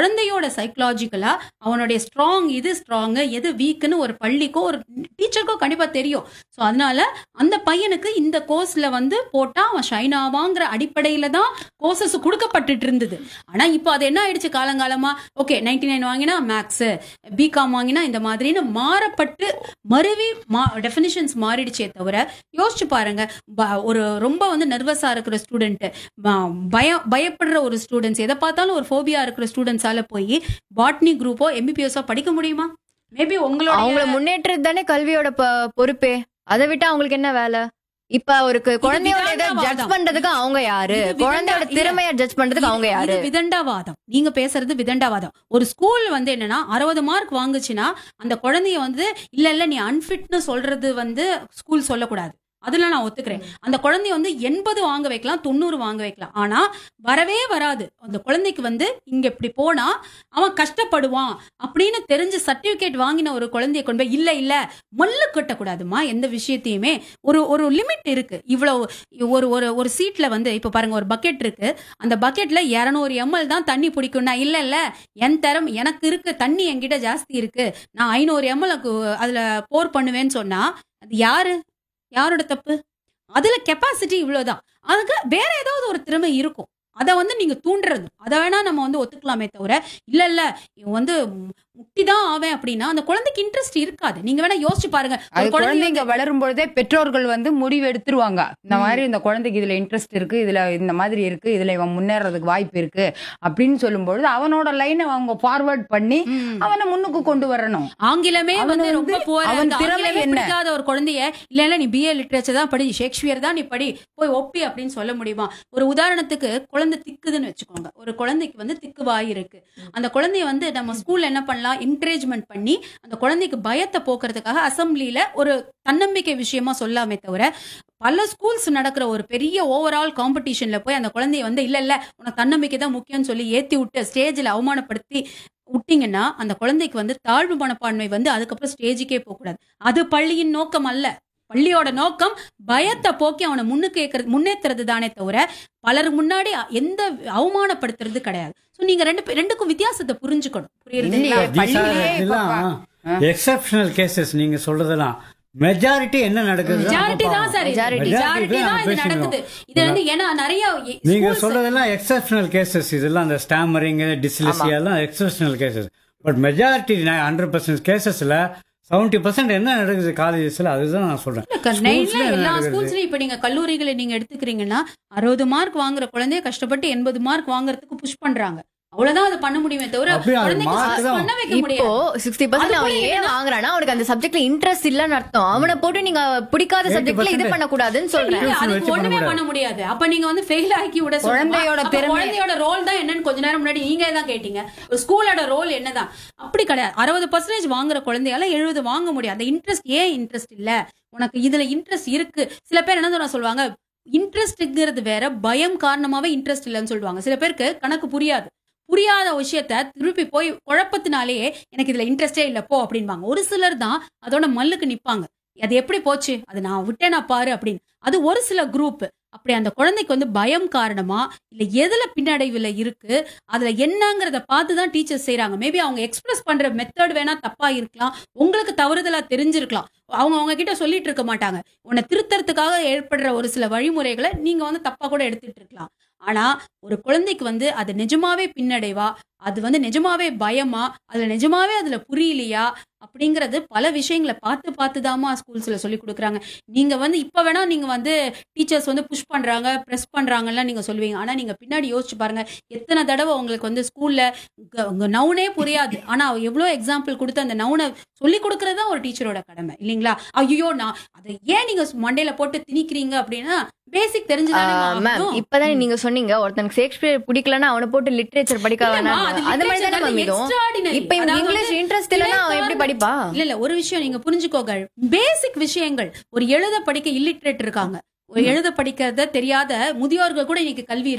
குழந்தையோட சைக்கலாஜிக்கலா அவனுடைய ஸ்ட்ராங் இது ஸ்ட்ராங் எது வீக்குன்னு ஒரு பள்ளிக்கோ ஒரு டீச்சருக்கோ கண்டிப்பா தெரியும் ஸோ அதனால அந்த பையனுக்கு இந்த கோர்ஸ்ல வந்து போட்டா அவன் ஷைன் ஆவாங்கிற அடிப்படையில தான் கோர்சஸ் கொடுக்கப்பட்டுட்டு இருந்தது ஆனா இப்போ அது என்ன ஆயிடுச்சு காலங்காலமா ஓகே நைன்டி நைன் வாங்கினா மேக்ஸ் பிகாம் வாங்கினா இந்த மாதிரின்னு மாறப்பட்டு மருவி மா டெஃபினிஷன்ஸ் மாறிடுச்சே தவிர யோசிச்சு பாருங்க ப- ஒரு ரொம்ப வந்து நர்வஸா இருக்கிற ஸ்டூடெண்ட் பயம் பயப்படுற ஒரு ஸ்டூடெண்ட்ஸ் எதை பார்த்தாலும் ஒரு ஃபோபியா இருக்கிற ஸ்டூடெண்ட்ஸால போய் பாட்னி குரூப்போ எம்பிபிஎஸ்ஸோ படிக்க முடியுமா மேபி உங்களோட அவங்கள முன்னேற்றது தானே கல்வியோட ப- பொறுப்பே அதை விட்டு அவங்களுக்கு என்ன வேலை இப்ப ஒரு கு- குழந்தையோட இதை ஜட்ஜ் விதண்டாவாதம். பண்றதுக்கு அவங்க யாரு இது விதண்டா- குழந்தையோட இல்ல. திறமைய ஜட்ஜ் பண்றதுக்கு அவங்க யாரு இது விதண்டாவாதம் நீங்க பேசுறது விதண்டாவாதம் ஒரு ஸ்கூல் வந்து என்னன்னா அறுபது மார்க் வாங்குச்சுன்னா அந்த குழந்தைய வந்து இல்ல இல்ல நீ அன்ஃபிட்னு சொல்றது வந்து ஸ்கூல் சொல்லக்கூடாது அதுல நான் ஒத்துக்கிறேன் அந்த குழந்தைய வந்து எண்பது வாங்க வைக்கலாம் தொண்ணூறு வாங்க வைக்கலாம் ஆனா வரவே வராது அந்த குழந்தைக்கு வந்து இங்க இப்படி போனா அவன் கஷ்டப்படுவான் அப்படின்னு தெரிஞ்சு சர்டிபிகேட் வாங்கின ஒரு குழந்தைய கொண்டு போய் இல்ல இல்ல மல்லு கட்டக்கூடாதுமா எந்த விஷயத்தையுமே ஒரு ஒரு லிமிட் இருக்கு இவ்வளவு ஒரு ஒரு ஒரு சீட்ல வந்து இப்ப பாருங்க ஒரு பக்கெட் இருக்கு அந்த பக்கெட்ல 200 எம்எல் தான் தண்ணி பிடிக்கும்னா இல்ல இல்ல என் தரம் எனக்கு இருக்கு தண்ணி என்கிட்ட ஜாஸ்தி இருக்கு நான் ஐநூறு எம்எல் அதுல போர் பண்ணுவேன்னு சொன்னா அது யாரு யாரோட தப்பு அதுல கெப்பாசிட்டி இவ்வளவுதான் அதுக்கு வேற ஏதாவது ஒரு திறமை இருக்கும் அதை வந்து நீங்க தூண்டுறது அதை வேணா நம்ம வந்து ஒத்துக்கலாமே தவிர இல்ல இல்ல இவன் வந்து முட்டிதான் ஆவேன் அப்படின்னா அந்த குழந்தைக்கு இன்ட்ரெஸ்ட் இருக்காது நீங்க வேணா யோசிச்சு பாருங்க ஒரு அது குழந்தை குழந்தைங்க வளரும் பொழுதே பெற்றோர்கள் வந்து முடிவு எடுத்துருவாங்க இந்த மாதிரி இந்த குழந்தைக்கு இதுல இன்ட்ரெஸ்ட் இருக்கு இதுல இந்த மாதிரி இருக்கு இதுல இவன் முன்னேறதுக்கு வாய்ப்பு இருக்கு அப்படின்னு சொல்லும் பொழுது அவனோட லைனை அவங்க ஃபார்வர்ட் பண்ணி ம். அவனை முன்னுக்கு கொண்டு வரணும் ஆங்கிலமே அவன் வந்து வந்து- ரொம்ப போற அவன் அந்த திறமை ஆங்கிலமே என்ன? பிடிக்காத ஒரு குழந்தைய இல்ல இல்ல நீ பிஏ லிட்ரேச்சர் தான் படி ஷேக்ஸ்பியர் தான் நீ படி போய் ஒப்பி அப்படின்னு சொல்ல முடியுமா ஒரு உதாரணத்துக்கு குழந்தை திக்குதுன்னு வச்சுக்கோங்க ஒரு குழந்தைக்கு வந்து திக்கு வாய் இருக்கு அந்த குழந்தைய வந்து நம்ம ஸ்கூல்ல என்ன பண்ணலாம் என்கரேஜ்மெண்ட் பண்ணி அந்த குழந்தைக்கு பயத்தை போக்குறதுக்காக அசம்பிளில ஒரு தன்னம்பிக்கை விஷயமா சொல்லாமே தவிர பல ஸ்கூல்ஸ் நடக்கிற ஒரு பெரிய ஓவரால் காம்படிஷன்ல போய் அந்த குழந்தைய வந்து இல்ல இல்ல உனக்கு தன்னம்பிக்கை தான் முக்கியம்னு சொல்லி ஏத்தி விட்டு ஸ்டேஜ்ல அவமானப்படுத்தி விட்டீங்கன்னா அந்த குழந்தைக்கு வந்து தாழ்வு மனப்பான்மை வந்து அதுக்கப்புறம் ஸ்டேஜுக்கே போகக்கூடாது அது பள்ளியின் நோக்கம் அல்ல பள்ளியோட நோக்கம் பயத்தை போக்கி அவனை முன்னுக்கு ஏக்கிறது முன்னேற்றுறது தானே தவிர பலர் முன்னாடி எந்த அவமானப்படுத்துறது கிடையாது ஸோ நீங்க ரெண்டு பே- ரெண்டுக்கும் வித்தியாசத்தை புரிஞ்சுக்கணும் புரியுதுங்களா இல்லையே, பள்ளியிலேயே இப்ப இதெல்லாம் எக்ஸப்ஷனல் கேசஸ் நீங்க சொல்றதெல்லாம் மெஜாரிட்டி என்ன நடக்குது மெஜாரிட்டி தான் சார் Majority. மெஜாரிட்டி தான் இது பேசினோம். நடக்குது இது வந்து ஏன்னா நிறைய நீங்க schools- சொல்றதெல்லாம் எக்ஸப்ஷனல் கேசஸ் இதெல்லாம் அந்த ஸ்டாமரிங் டிஸ்லிசியா எல்லாம் exceptional cases but majority hundred percent கேசஸ்ல செவன்டி பர்சன்ட் என்ன நடக்குது காலேஜஸ்ல அதுதான் நான் சொல்றேன் இல்ல, க- Schools ல நைன்ல என்ன எல்லா நடக்குது? ஸ்கூல்ஸ்லயும் இப்ப நீங்க கல்லூரிகளை நீங்க எடுத்துக்கிறீங்கன்னா அறுபது மார்க் வாங்குற குழந்தைய கஷ்டப்பட்டு எண்பது மார்க் வாங்குறதுக்கு புஷ் பண்றாங்க அவ்வளவுதான் அது பண்ண முடியுமே தவிர அப்படியே அது குழந்தைக்கு mark stress தான். பண்ண வைக்க இப்போ முடியாது சிக்ஸ்டி பர்சன்ட் அது அவன் போய் ஏன் என்னன்னா- வாங்குறானா அவனுக்கு அந்த சப்ஜெக்ட்ல இன்ட்ரெஸ்ட் இல்லன்னு அர்த்தம் அவனை போட்டு நீங்க பிடிக்காத சப்ஜெக்ட்ல இது 80% பண்ணக்கூடாதுன்னு சொல்றேன் இல்ல, Tuition அதுக்கு வச்சு பண்ண ஒண்ணுமே முடியாது. பண்ண முடியாது அப்ப நீங்க வந்து ஃபெயில் ஆக்கி விட சொல்லணுமா? குழந்தையோட அப்ப திறமை- குழந்தையோட ரோல் தான் என்னன்னு கொஞ்ச நேரம் முன்னாடி நீங்க தான் கேட்டீங்க ஒரு ஸ்கூலோட ரோல் என்னதான் அப்படி கிடையாது அறுபது பர்சன்டேஜ் வாங்குற குழந்தையால எழுபது வாங்க முடியாது அந்த இன்ட்ரெஸ்ட் ஏன் இன்ட்ரெஸ்ட் இல்ல உனக்கு இதுல இன்ட்ரெஸ்ட் இருக்கு சில பேர் என்ன சொல்ல சொல்லுவாங்க இன்ட்ரெஸ்ட்ங்கிறது வேற பயம் காரணமாவே இன்ட்ரெஸ்ட் இல்லைன்னு சொல்லுவாங்க சில பேருக்கு கணக்கு புரியாது புரியாத விஷயத்த திருப்பி போய் குழப்பத்தினாலேயே எனக்கு இதுல இன்ட்ரெஸ்டே இல்ல போ அப்படின்பாங்க ஒரு சிலர் தான் அதோட மல்லுக்கு நிப்பாங்க அது எப்படி போச்சு அது நான் விட்டேனா பாரு அப்படின்னு அது ஒரு சில குரூப் அப்படி அந்த குழந்தைக்கு வந்து பயம் காரணமா இல்ல எதுல பின்னடைவுல இருக்கு அதுல என்னங்கறத பார்த்து தான் டீச்சர்ஸ் செய்றாங்க மேபி அவங்க எக்ஸ்பிரஸ் பண்ற மெத்தட் வேணா தப்பா இருக்கலாம் உங்களுக்கு தவறுதலா தெரிஞ்சிருக்கலாம் அவங்க அவங்க கிட்ட சொல்லிட்டு இருக்க மாட்டாங்க உன்னை திருத்தறதுக்காக ஏற்படுற ஒரு சில வழிமுறைகளை நீங்க வந்து தப்பா கூட எடுத்துட்டு இருக்கலாம் ஆனா ஒரு குழந்தைக்கு வந்து அது நிஜமாவே பின்னடைவா அது வந்து நிஜமாவே பயமா அதுல நிஜமாவே அதுல புரியலையா அப்படிங்கறது பல விஷயங்களை பார்த்து பார்த்து தாமா ஸ்கூல்ஸ்ல சொல்லி கொடுக்குறாங்க நீங்க வந்து இப்ப வேணா நீங்க வந்து டீச்சர்ஸ் வந்து புஷ் பண்றாங்க ப்ரெஸ் பண்றாங்கலாம் நீங்க சொல்லுவீங்க ஆனா நீங்க பின்னாடி யோசிச்சு பாருங்க எத்தனை தடவை உங்களுக்கு வந்து ஸ்கூல்ல உங்க நவுனே புரியாது ஆனா அவ எவ்வளவு எக்ஸாம்பிள் கொடுத்து அந்த நவுனை சொல்லி கொடுக்கறது தான் ஒரு டீச்சரோட கடமை இல்லைங்களா ஐயோ நான் அதை ஏன் நீங்க மண்டையில போட்டு திணிக்கிறீங்க அப்படின்னா பேசிக் தெரிஞ்சுதானே மேம் ஆகணும். இப்பதானே நீங்க சொன்னீங்க ஒருத்தனுக்கு ஷேக்ஸ்பியர் பிடிக்கலன்னா அவனை போட்டு லிட்ரேச்சர் படிக்க இல்லம்மா, வேணாம் அது அது மாதிரி தானே literature மேம் இதுவும் extraordinary. இப்ப இவனுக்கு அதாவது இங்கிலீஷ் வந்து இன்ட்ரெஸ்ட் இல்லைன்னா அவன் எப்படி படிப்பா இல்ல இல்ல ஒரு விஷயம் நீங்க புரிஞ்சுக்கோங்க பேசிக் விஷயங்கள் ஒரு எழுத படிக்க இல்லிட்ரேட் இருக்காங்க ஒரு எழுத படிக்கிறத தெரியாத முதியோர்கள் கூட இன்னைக்கு கல்வி இருக்கு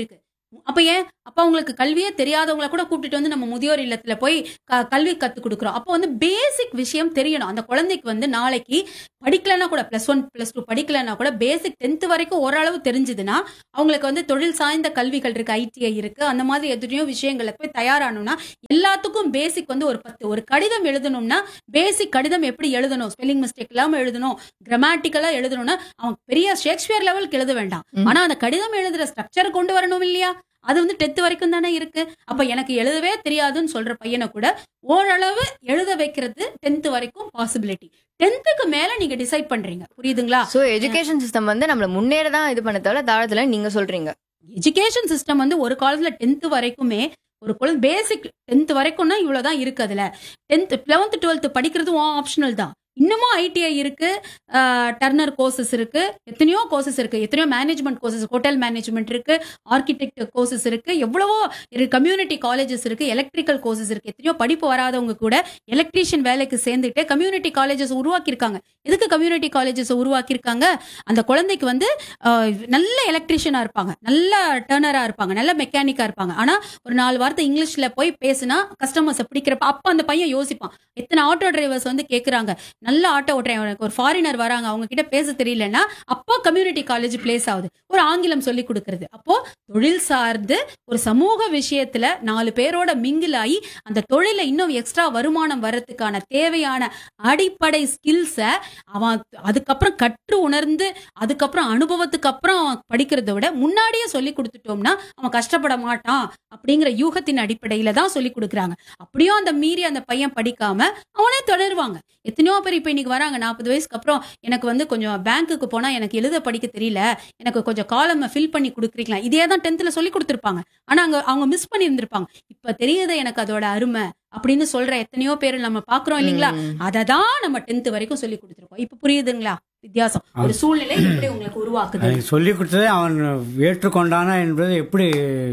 அப்ப ஏன் அப்ப அவங்களுக்கு கல்வியே தெரியாதவங்கள கூட கூப்பிட்டுட்டு வந்து நம்ம முதியோர் இல்லத்துல போய் க- கல்வி கத்து கொடுக்குறோம் அப்போ வந்து பேசிக் விஷயம் தெரியணும் அந்த குழந்தைக்கு வந்து நாளைக்கு படிக்கலன்னா கூட பிளஸ் ஒன் பிளஸ் டூ படிக்கலன்னா கூட பேசிக் டென்த் வரைக்கும் ஓரளவு தெரிஞ்சுதுன்னா அவங்களுக்கு வந்து தொழில் சார்ந்த கல்விகள் இருக்கு ஐடிஐ இருக்கு அந்த மாதிரி எத்தனையோ விஷயங்களுக்கு போய் தயாராகணும்னா எல்லாத்துக்கும் பேசிக் வந்து ஒரு பத்து ஒரு கடிதம் எழுதணும்னா பேசிக் கடிதம் எப்படி எழுதணும் ஸ்பெல்லிங் மிஸ்டேக் இல்லாம எழுதணும் கிராமட்டிக்கலா எழுதணும்னா அவன் பெரிய ஷேக்ஸ்பியர் லெவலுக்கு எழுத வேண்டாம் ம். ஆனா அந்த கடிதம் எழுதுற ஸ்ட்ரக்சர் கொண்டு வரணும் இல்லையா அது வந்து டென்த் வரைக்கும் தானே இருக்கு அப்ப எனக்கு எழுதவே தெரியாதுன்னு சொல்ற பையனை கூட ஓரளவு எழுத வைக்கிறது டென்த் வரைக்கும் பாசிபிலிட்டி டென்த்துக்கு மேல நீங்க டிசைட் பண்றீங்க புரியுதுங்களா சோ எஜுகேஷன் சிஸ்டம் வந்து நம்மள முன்னேற தான் இது பண்ண தவிர தாழத்துல நீங்க சொல்றீங்க எஜுகேஷன் சிஸ்டம் வந்து ஒரு காலத்துல டென்த் வரைக்குமே ஒரு குழந்தை பேசிக் டென்த் வரைக்கும்னா இவ்வளவுதான் இருக்கு அதுல டென்த் லெவன்த் டுவெல்த் படிக்கிறதும் ஆப்ஷனல் தான் இன்னமும் ஐடிஐ இருக்கு டர்னர் கோர்சஸ் இருக்கு எத்தனையோ கோர்சஸ் இருக்கு எத்தனையோ மேனேஜ்மெண்ட் கோர்சஸ் ஹோட்டல் மேனேஜ்மெண்ட் இருக்கு ஆர்கிடெக்ட் கோர்சஸ் இருக்கு எவ்வளவோ கம்யூனிட்டி காலேஜஸ் இருக்கு எலக்ட்ரிக்கல் கோர்சஸ் இருக்கு எத்தனையோ படிப்பு வராதவங்க கூட எலக்ட்ரீஷியன் வேலைக்கு சேர்ந்துட்டு கம்யூனிட்டி காலேஜஸ் உருவாக்கியிருக்காங்க எதுக்கு கம்யூனிட்டி காலேஜஸ் உருவாக்கியிருக்காங்க அந்த குழந்தைக்கு வந்து ஆஹ், நல்ல எலக்ட்ரீஷியனா இருப்பாங்க நல்ல டர்னரா இருப்பாங்க நல்ல மெக்கானிக்கா இருப்பாங்க ஆனா ஒரு நாலு வார்த்தை இங்கிலீஷ்ல போய் பேசினா கஸ்டமர்ஸை பிடிக்கிறப்ப அப்ப அந்த பையன் யோசிப்பான் எத்தனை ஆட்டோ டிரைவர்ஸ் வந்து கேக்குறாங்க நல்ல ஆட்டோ ஓட்டுறேன் எனக்கு ஒரு ஃபாரினர் வராங்க அவங்க கிட்ட பேச தெரியலன்னா அப்போ கம்யூனிட்டி காலேஜ் பிளேஸ் ஆகுது ஒரு ஆங்கிலம் சொல்லி கொடுக்கறது அப்போ தொழில் சார்ந்து ஒரு சமூக விஷயத்துல நாலு பேரோட மிங்கில் ஆகி அந்த தொழில இன்னும் எக்ஸ்ட்ரா வருமானம் வர்றதுக்கான தேவையான அடிப்படை ஸ்கில்ஸை அவன் அதுக்கப்புறம் கற்று உணர்ந்து அதுக்கப்புறம் அனுபவத்துக்கு அப்புறம் அவன் படிக்கிறத விட முன்னாடியே சொல்லி கொடுத்துட்டோம்னா அவன் கஷ்டப்பட மாட்டான் அப்படிங்கிற யூகத்தின் அடிப்படையில தான் சொல்லி கொடுக்குறாங்க அப்படியும் அந்த மீறி அந்த பையன் படிக்காம அவனே தொடருவாங்க எத்தனையோ பேர் இப்ப இன்னைக்கு வராங்க நாற்பது வயசுக்கு அப்புறம் எனக்கு வந்து கொஞ்சம் பேங்க்குக்கு போனா எனக்கு எழுத படிக்க தெரியல எனக்கு கொஞ்சம் காலம் ஃபில் பண்ணி கொடுக்குறீங்களா இதே தான் டென்த்ல சொல்லி கொடுத்துருப்பாங்க ஆனா அங்க அவங்க மிஸ் பண்ணி இருந்திருப்பாங்க இப்ப தெரியுது எனக்கு அதோட அருமை அப்படின்னு சொல்ற எத்தனையோ பேர் நம்ம பாக்குறோம் இல்லைங்களா ம். அதை தான் நம்ம டென்த் வரைக்கும் சொல்லி கொடுத்துருக்கோம் இப்ப புரியுதுங்களா வித்தியாசம் ஒரு சூழ்நிலை எப்படி உங்களுக்கு உருவாக்குது எனக்கு சொல்லி கொடுத்ததை அவன் ஏற்றுக்கொண்டானா என்பதை எப்படி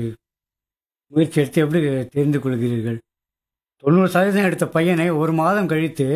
முயற்சி எடுத்து எப்படி தெரிந்து கொள்கிறீர்கள் தொண்ணூறு சதவீதம் எடுத்த பையனை ஒரு மாதம் கழித்து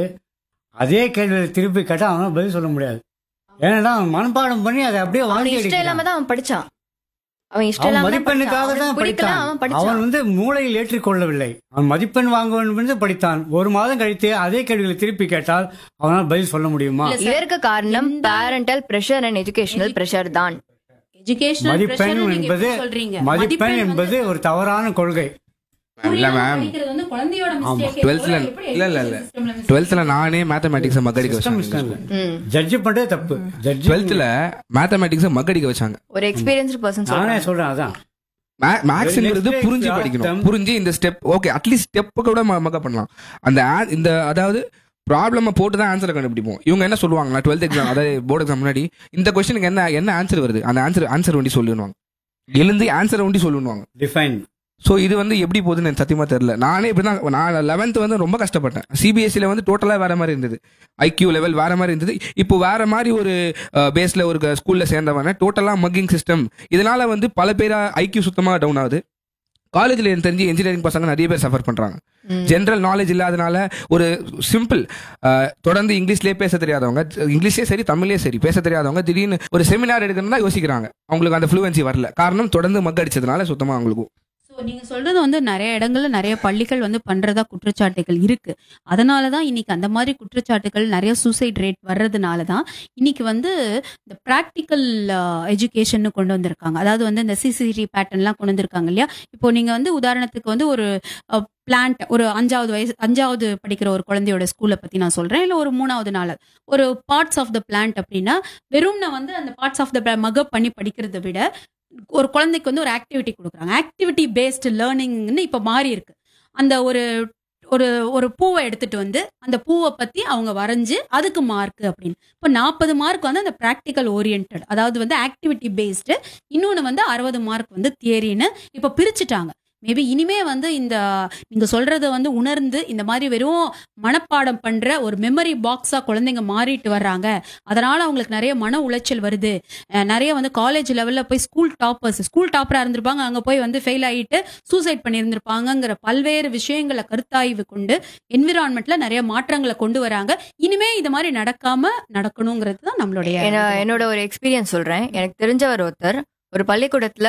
அதே கேள்வியை திருப்பி கேட்டால் அவனால் பதில் சொல்ல முடியாது ஏன்னா அவன் மனப்பாடம் பண்ணி அதை அப்படியே அவன் வாங்கி இஷ்டம் இல்லாம அடிக்கிறான். தான் அவன் படிச்சான் அவன் இஷ்டம் அவன் இல்லாம தான் மதிப்பெண்ணுக்காக படிச்சான். தான் அவனுக்கு பிடிக்கல, படித்தான் அவன் அவன் படிச்சான் வந்து மூளையில் ஏற்றுக்கொள்ளவில்லை அவன் மதிப்பெண் வாங்க வேண்டும் என்று படித்தான் ஒரு மாதம் கழித்து அதே கேள்விகளை திருப்பி கேட்டால் அவனால் பதில் சொல்ல முடியுமா இல்ல சார், இதற்கு காரணம் எந்த- parental pressure and educational pressure தான் educational மதிப்பெண் pressure நீங்க என்பது எப்படி சொல்றீங்க மதிப்பெண் வந்து என்பது ஒரு தவறான கொள்கை இல்ல புரியாம மேம் படிக்கிறது வந்து குழந்தையோட mistake ஏ டுவெல்த்ல தவிர எப்படி இல்ல இல்ல இல்ல education systemல mistake? டுவெல்த்ல நானே மேத்தமேட்டிக்ஸ் மக்கடிக்க சிஸ்டம் வச்சாங்க இல்லை ம். ஜட்ஜ் பண்றதே தப்பு ஜட்ஜ் டுவெல்த்ல மேத்தமேட்டிக்ஸ் மக்கடிக்க வச்சாங்க ஒரு எக்ஸ்பீரியன்ஸ்டு பர்சன் நானே சொல்றேன் சொல்றேன் அதான் மேக்ஸ்ங்கிறது Next புரிஞ்சு exam. படிக்கணும் புரிஞ்சு இந்த ஸ்டெப் ஓகே அட்லீஸ்ட் ஸ்டெப்பை கூட மக்க பண்ணலாம் அந்த a- இந்த அதாவது ப்ராப்ளமை போட்டு தான் ஆன்சரை கண்டுபிடிப்போம் இவங்க என்ன சொல்லுவாங்களா டுவெல்த் எக்ஸாம் அதாவது போர்டு எக்ஸாம் முன்னாடி இந்த கொஸ்டினுக்கு என்ன என்ன ஆன்சர் வருது அந்த ஆன்சர் ஆன்சர் வண்டி சொல்லுவாங்க எழுந்து ஆன்சர் வண்டி சொல்லுவாங்க டிஃபைன் ஸோ இது வந்து எப்படி போகுதுன்னு எனக்கு சத்தியமா தெரியல நானே இப்படி தான் நான் லெவன்த் வந்து ரொம்ப கஷ்டப்பட்டேன் சிபிஎஸ்சியில் வந்து டோட்டலாக வேற மாதிரி இருந்தது ஐக்யூ லெவல் வேற மாதிரி இருந்தது இப்போ வேற மாதிரி ஒரு பேஸில் ஒரு ஸ்கூலில் சேர்ந்தவன டோட்டலாக மக்கிங் சிஸ்டம் இதனால வந்து பல பேரா ஐக்யூ சுத்தமாக டவுன் ஆகுது காலேஜில் எனக்கு தெரிஞ்சு இன்ஜினியரிங் பசங்க நிறைய பேர் சஃபர் பண்றாங்க ஜென்ரல் நாலேஜ் இல்லாதனால ஒரு சிம்பிள் தொடர்ந்து இங்கிலீஷ்லேயே பேச தெரியாதவங்க இங்கிலீஷே சரி தமிழ்லேயே சரி பேச தெரியாதவங்க திடீர்னு ஒரு செமினார் எடுக்கணும்னா யோசிக்கிறாங்க அவங்களுக்கு அந்த ஃப்ளூவன்சி வரல காரணம் தொடர்ந்து மக் அடிச்சதுனால சுத்தமா அவங்களுக்கு So, நீங்க சொல்றது வந்து நிறைய இடங்கள்ல நிறைய பள்ளிகள் வந்து பண்றதா குற்றச்சாட்டுகள் இருக்கு அதனாலதான் இன்னைக்கு அந்த மாதிரி குற்றச்சாட்டுகள் நிறைய சூசைட் ரேட் வர்றதுனால தான் இன்னைக்கு வந்து இந்த ப்ராக்டிக்கல் எஜுகேஷன் கொண்டு வந்திருக்காங்க அதாவது வந்து இந்த சிசிடி பேட்டர்ன்லாம் கொண்டு வந்திருக்காங்க இல்லையா இப்போ நீங்க வந்து உதாரணத்துக்கு வந்து ஒரு பிளான்ட் ஒரு அஞ்சாவது வயசு அஞ்சாவது படிக்கிற ஒரு குழந்தையோட ஸ்கூலை பத்தி நான் சொல்றேன் இல்ல ஒரு மூணாவது நாள் ஒரு பார்ட்ஸ் ஆஃப் த பிளான்ட் அப்படின்னா வெறும் நான் வந்து அந்த பார்ட்ஸ் ஆஃப் த மகப் பண்ணி படிக்கிறதை விட ஒரு குழந்தைக்கு வந்து ஒரு ஆக்டிவிட்டி கொடுக்குறாங்க ஆக்டிவிட்டி பேஸ்டு லேர்னிங்னு இப்போ மாறி இருக்கு அந்த ஒரு ஒரு ஒரு பூவை எடுத்துட்டு வந்து அந்த பூவை பத்தி அவங்க வரைஞ்சு அதுக்கு மார்க் அப்படின்னு இப்போ நாற்பது மார்க் வந்து அந்த ப்ராக்டிக்கல் ஓரியன்ட் அதாவது வந்து ஆக்டிவிட்டி பேஸ்டு இன்னொன்று வந்து அறுபது மார்க் வந்து தியரின்னு இப்போ பிரிச்சுட்டாங்க மேபி இனிமே வந்து இந்த நீங்க சொல்றத வந்து உணர்ந்து இந்த மாதிரி வெறும் மனப்பாடம் பண்ற ஒரு மெமரி பாக்ஸா குழந்தைங்க மாறிட்டு வர்றாங்க அதனால அவங்களுக்கு நிறைய மன உளைச்சல் வருது அஹ் நிறைய வந்து காலேஜ் லெவல்ல போய் ஸ்கூல் டாப்பர்ஸ் ஸ்கூல் டாப்பரா இருந்திருப்பாங்க அங்க போய் வந்து ஃபெயில் ஆகிட்டு சூசைட் பண்ணியிருந்திருப்பாங்கங்கிற பல்வேறு விஷயங்களை கருத்தாய்வு கொண்டு என்விரான்மெண்ட்ல நிறைய மாற்றங்களை கொண்டு வராங்க இனிமே இது மாதிரி நடக்காம நடக்கணுங்கிறது தான் நம்மளுடைய என்ன- என்னோட ஒரு எக்ஸ்பீரியன்ஸ் சொல்றேன் எனக்கு தெரிஞ்சவர் ஒருத்தர் ஒரு பள்ளிக்கூடத்துல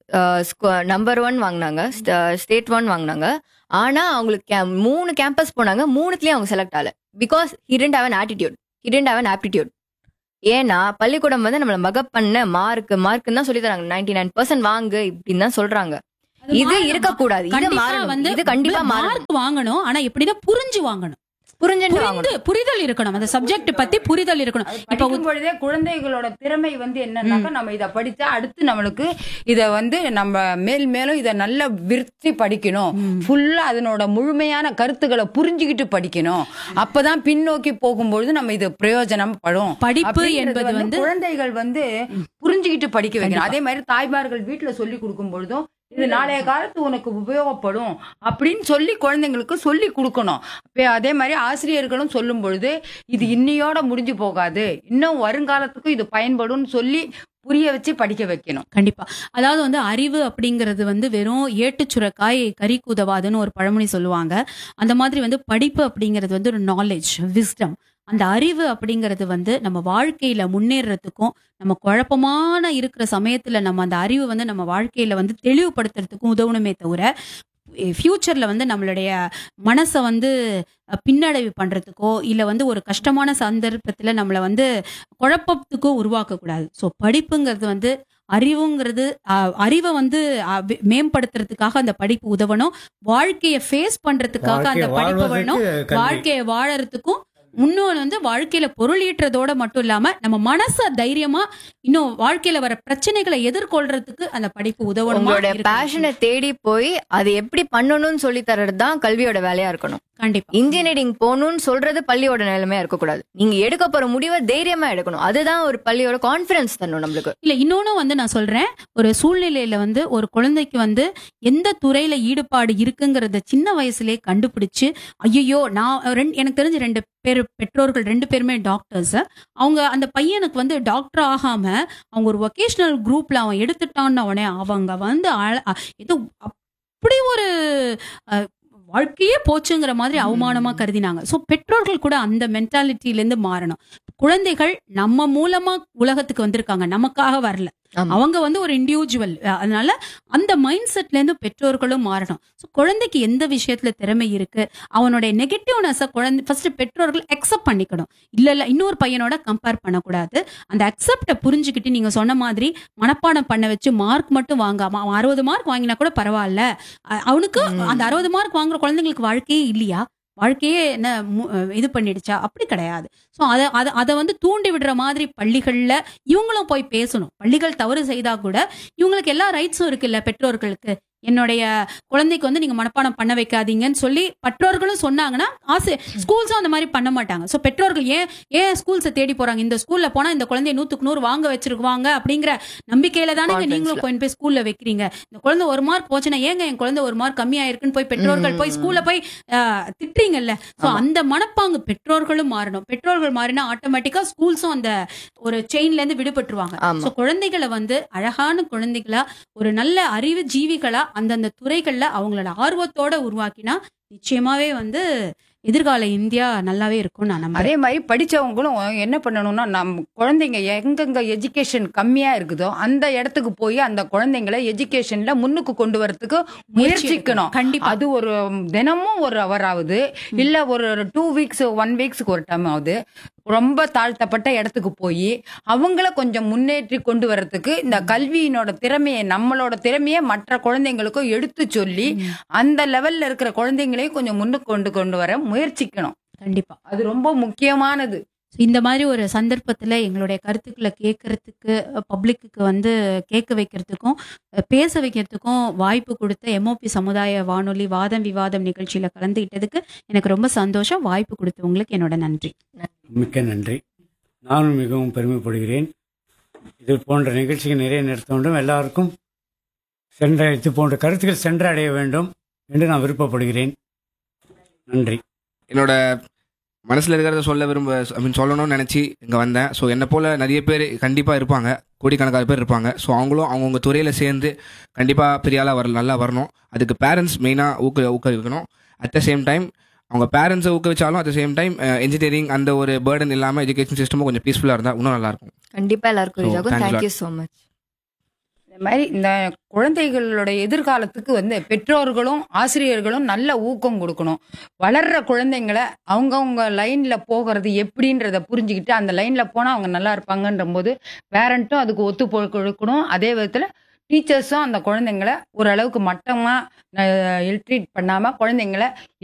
நம்பர் ஒன் வாங்கினாங்க ஸ்டேட் ஒன் வாங்கினாங்க ஆனா அவங்களுக்கு ca- மூணு கேம்பஸ் போனாங்க மூணுத்துலயும் அவங்க செலக்ட் ஆகல because hidden have an attitude hidden have an aptitude ஏன்னா பள்ளிக்கூடம் வந்து நம்மள மகப் பண்ண மார்க் மார்க்குன்னு தான் சொல்லி தராங்க நைன்டி நைன் பர்சன்ட் வாங்கு இப்படின்னு தான் சொல்றாங்க அது இது மாறணும். இருக்கக்கூடாது இது கண்டிப்பா மாறணும் வந்து இது கண்டிப்பா மாறணும் மார்க் வாங்கணும் ஆனா எப்படிதான் புரிஞ்சு வாங்கணும் புரிஞ்சுட்டு வாங்கணும் புரிந்து புரிதல் இருக்கணும் அந்த சப்ஜெக்ட் பத்தி புரிதல் இருக்கணும் இப்ப படிக்கும் பொழுதே குழந்தைகளோட திறமை வந்து என்னன்னாக்கா நம்ம இத படிச்சா அடுத்து நம்மளுக்கு இத வந்து நம்ம மேல் மேலும் இத நல்ல விருத்தி படிக்கணும் ஃபுல்லா அதனோட முழுமையான கருத்துக்களை புரிஞ்சுக்கிட்டு படிக்கணும் அப்பதான் பின்னோக்கி போகும்பொழுது நம்ம இது பிரயோஜனம் படும் படிப்பு அப்படின்றது என்பது வந்து குழந்தைகள் வந்து புரிஞ்சுக்கிட்டு படிக்க வைக்கணும் அதே மாதிரி தாய்மார்கள் வீட்டுல சொல்லி கொடுக்கும் பொழுதும் இது நாளைய காலத்து உனக்கு உபயோகப்படும் அப்படின்னு சொல்லி குழந்தைங்களுக்கு சொல்லி கொடுக்கணும் அப்ப அதே மாதிரி ஆசிரியர்களும் சொல்லும் பொழுது இது இன்னையோட முடிஞ்சு போகாது இன்னும் வருங்காலத்துக்கும் இது பயன்படும்னு சொல்லி புரிய வச்சு படிக்க வைக்கணும் கண்டிப்பா அதாவது வந்து அறிவு அப்படிங்கிறது வந்து வெறும் ஏட்டுச்சுரக்காய் கறி குதவாதுன்னு ஒரு பழமொழி சொல்லுவாங்க அந்த மாதிரி வந்து படிப்பு அப்படிங்கிறது வந்து ஒரு நாலேஜ் விஸ்டம் அந்த அறிவு அப்படிங்கிறது வந்து நம்ம வாழ்க்கையில முன்னேறதுக்கும் நம்ம குழப்பமான இருக்கிற சமயத்துல நம்ம அந்த அறிவு வந்து நம்ம வாழ்க்கையில வந்து தெளிவுபடுத்துறதுக்கும் உதவணுமே தவிர ஃபியூச்சர்ல வந்து நம்மளுடைய மனசை வந்து அஹ், பின்னடைவு பண்றதுக்கோ இல்ல வந்து ஒரு கஷ்டமான சந்தர்ப்பத்துல நம்மளை வந்து குழப்பத்துக்கோ உருவாக்க கூடாது ஸோ படிப்புங்கிறது வந்து அறிவுங்கிறது அஹ், அறிவை வந்து அஹ், வே- மேம்படுத்துறதுக்காக அந்த படிப்பு உதவணும் வாழ்க்கையை ஃபேஸ் பண்றதுக்காக அந்த வாழ்க்கை படிப்பு வேணும் வாழ்வதற்கு கல்வி. வாழ்க்கையை வாழறதுக்கும் இன்னொன்று வந்து வாழ்க்கையில பொருள் ஈட்டுறதோட மட்டும் இல்லாம நம்ம மனச தைரியமா இன்னும் வாழ்க்கையில வர பிரச்சனைகளை எதிர்கொள்றதுக்கு அந்த படிப்பு உதவணுமா உங்களோட இருக்கணும். பேஷனை தேடி போய் அதை எப்படி பண்ணணும்னு சொல்லி தர்றது தான் கல்வியோட வேலையா இருக்கணும் கண்டிப்பா இன்ஜினியரிங் போகணும்னு சொல்றது பள்ளியோட நிலைமையா இருக்கக்கூடாது நீங்க எடுக்க போற முடிவை தைரியமா எடுக்கணும் அதுதான் ஒரு பள்ளியோட கான்பிடன்ஸ் தரணும் நம்மளுக்கு இல்ல இன்னொன்னு வந்து நான் சொல்றேன் ஒரு சூழ்நிலையில வந்து ஒரு குழந்தைக்கு வந்து எந்த துறையில ஈடுபாடு இருக்குங்கிறத சின்ன வயசுலயே கண்டுபிடிச்சு ஐயோ நான் ரெண்டு எனக்கு தெரிஞ்ச ரெண்டு பேர் பெற்றோர்கள் ரெண்டு பேருமே டாக்டர்ஸ் அவங்க அந்த பையனுக்கு வந்து டாக்டர் ஆகாம அவங்க ஒரு வொகேஷனல் குரூப்ல அவன் எடுத்துட்டான்னு உடனே அவங்க வந்து அழ- அ- ஏதோ அப்படி ஒரு அஹ், வாழ்க்கையே போச்சுங்கிற மாதிரி அவமானமா கருதினாங்க சோ பெற்றோர்கள் கூட அந்த மென்டாலிட்டில இருந்து மாறணும் குழந்தைகள் நம்ம மூலமா உலகத்துக்கு வந்திருக்காங்க நமக்காக வரல ஆமா. அவங்க வந்து ஒரு இண்டிவிஜுவல் அதனால அந்த மைண்ட் செட்ல இருந்து பெற்றோர்களும் மாறணும் ஸோ குழந்தைக்கு எந்த விஷயத்துல திறமை இருக்கு அவனுடைய நெகட்டிவ்னஸ் குழந்தை ஃபர்ஸ்ட் பெற்றோர்கள் அக்செப்ட் பண்ணிக்கணும் இல்ல இல்ல இன்னொரு பையனோட கம்பேர் பண்ணக்கூடாது அந்த அக்செப்டை புரிஞ்சுக்கிட்டு நீங்க சொன்ன மாதிரி மனப்பாடம் பண்ண வச்சு மார்க் மட்டும் வாங்காம அவன் அறுபது மார்க் வாங்கினா கூட பரவாயில்ல அ- அவனுக்கு அந்த அறுபது மார்க் வாங்குற குழந்தைங்களுக்கு வாழ்க்கையே இல்லையா வாழ்க்கையே என்ன மு- இது பண்ணிடுச்சா அப்படி கிடையாது ஸோ அதை அதை அதை வந்து தூண்டி விடுற மாதிரி பள்ளிகள்ல இவங்களும் போய் பேசணும் பள்ளிகள் தவறு செய்தா கூட இவங்களுக்கு எல்லா ரைட்ஸும் இருக்குல்ல பெற்றோர்களுக்கு என்னுடைய குழந்தைக்கு வந்து நீங்க மனப்பாடம் பண்ண வைக்காதீங்கன்னு சொல்லி பெற்றோர்களும் சொன்னாங்கன்னா ஆசை ஸ்கூல்ஸும் அந்த மாதிரி பண்ண மாட்டாங்க ஸோ பெற்றோர்கள் ஏன் ஏன் ஸ்கூல்ஸை தேடி போறாங்க இந்த ஸ்கூல்ல போனா இந்த குழந்தைய நூத்துக்கு நூறு வாங்க வச்சிருக்குவாங்க அப்படிங்கிற நம்பிக்கையில தானே Confidence-ல. நீங்களும் போய் போய் ஸ்கூல்ல வைக்கிறீங்க இந்த குழந்தை ஒரு மார்க் போச்சுன்னா ஏங்க என் குழந்தை ஒரு மார்க் கம்மியா இருக்குன்னு போய் பெற்றோர்கள் போய் ஸ்கூல்ல போய் ஆஹ், திட்டுறீங்கல்ல சோ அந்த மனப்பாங்கு பெற்றோர்களும் மாறணும் பெற்றோர்கள் மாறினா ஆட்டோமேட்டிக்கா ஸ்கூல்ஸும் அந்த ஒரு செயின்ல இருந்து விடுபட்டுருவாங்க ஆமா. சோ குழந்தைகளை வந்து அழகான குழந்தைகளா ஒரு நல்ல அறிவு ஜீவிகளா அந்தந்த துறைகள்ல அவங்களோட ஆர்வத்தோட உருவாக்கினா நிச்சயமாவே வந்து எதிர்கால இந்தியா நல்லாவே இருக்கும் நான் நம்புறேன் அதே மாதிரி படிச்சவங்களும் என்ன பண்ணணும்னா நம்ம குழந்தைங்க எங்கெங்க எஜுகேஷன் கம்மியா இருக்குதோ அந்த இடத்துக்கு போய் அந்த குழந்தைங்களை எஜுகேஷன்ல முன்னுக்கு கொண்டு வரதுக்கு முயற்சிக்கணும் கண்டிப்பா அது ஒரு தினமும் ஒரு அவர் ஆகுது இல்ல ஒரு டூ வீக்ஸ் ஒன் வீக்ஸ்க்கு ஒரு டைம் ஆகுது ரொம்ப தாழ்த்தப்பட்ட இடத்துக்கு போய் அவங்கள கொஞ்சம் முன்னேற்றி கொண்டு வர்றதுக்கு இந்த கல்வியினோட திறமையை நம்மளோட திறமையை மற்ற குழந்தைங்களுக்கும் எடுத்து சொல்லி அந்த லெவல்ல இருக்கிற குழந்தைங்களையும் கொஞ்சம் முன்னுக்கு கொண்டு கொண்டு வர முயற்சிக்கணும் கண்டிப்பா அது ரொம்ப முக்கியமானது So, இந்த மாதிரி ஒரு சந்தர்ப்பத்துல எங்களுடைய கருத்துக்களை கேட்கறதுக்கு பப்ளிக்கு வந்து கேட்க வைக்கிறதுக்கும் அஹ், பேச வைக்கிறதுக்கும் வாய்ப்பு கொடுத்த எம்ஓபி சமுதாய வானொலி வாதம் விவாதம் நிகழ்ச்சியில கலந்துகிட்டதுக்கு எனக்கு ரொம்ப சந்தோஷம் வாய்ப்பு கொடுத்தவங்களுக்கு என்னோட நன்றி மிக்க நன்றி நானும் மிகவும் பெருமைப்படுகிறேன் இது போன்ற நிகழ்ச்சிகள் நிறைய நடத்த வேண்டும் எல்லாருக்கும் சென்ற இது போன்ற கருத்துக்கள் சென்றடைய வேண்டும் என்று நான் விருப்பப்படுகிறேன் நன்றி என்னோட மனசுல இருக்கிறத சொல்ல விரும்ப ஐ மீன் சொல்லணும்னு நினைச்சு இங்க வந்தேன் ஸோ என்னை போல நிறைய பேர் கண்டிப்பா இருப்பாங்க கோடிக்கணக்கான பேர் இருப்பாங்க ஸோ அவங்களும் அவங்கவுங்க துறையில சேர்ந்து கண்டிப்பா பெரிய ஆளா வர நல்லா வரணும் அதுக்கு பேரண்ட்ஸ் மெயினா ஊக்க ஊக்குவிக்கணும் அட் த சேம் டைம் அவங்க பேரண்ட்ஸை ஊக்குவிச்சாலும் at the same time engineering அந்த ஒரு பேர்டன் இல்லாம எஜுகேஷன் சிஸ்டமும் கொஞ்சம் பீஸ்ஃபுல்லா இருந்தா இன்னும் நல்லா இருக்கும் கண்டிப்பா எல்லாருக்கும் So, ரீச் ஆகும் thanks a lot. Thank you so much இந்த மாதிரி இந்த குழந்தைகளோட எதிர்காலத்துக்கு வந்து பெற்றோர்களும் ஆசிரியர்களும் நல்ல ஊக்கம் கொடுக்கணும் வளர்ற குழந்தைங்கள அவங்கவுங்க லைன்ல போகிறது எப்படின்றத புரிஞ்சுக்கிட்டு அந்த லைன்ல போனா அவங்க நல்லா இருப்பாங்கன்ற போது பேரண்ட்டும் அதுக்கு ஒத்து போ- கொடுக்கணும் அதே விதத்துல டீச்சர்ஸும் அந்த குழந்தைங்கள ஓரளவுக்கு மட்டமா இல்ட்ரீட் பண்ணாம குழந்தைங்கள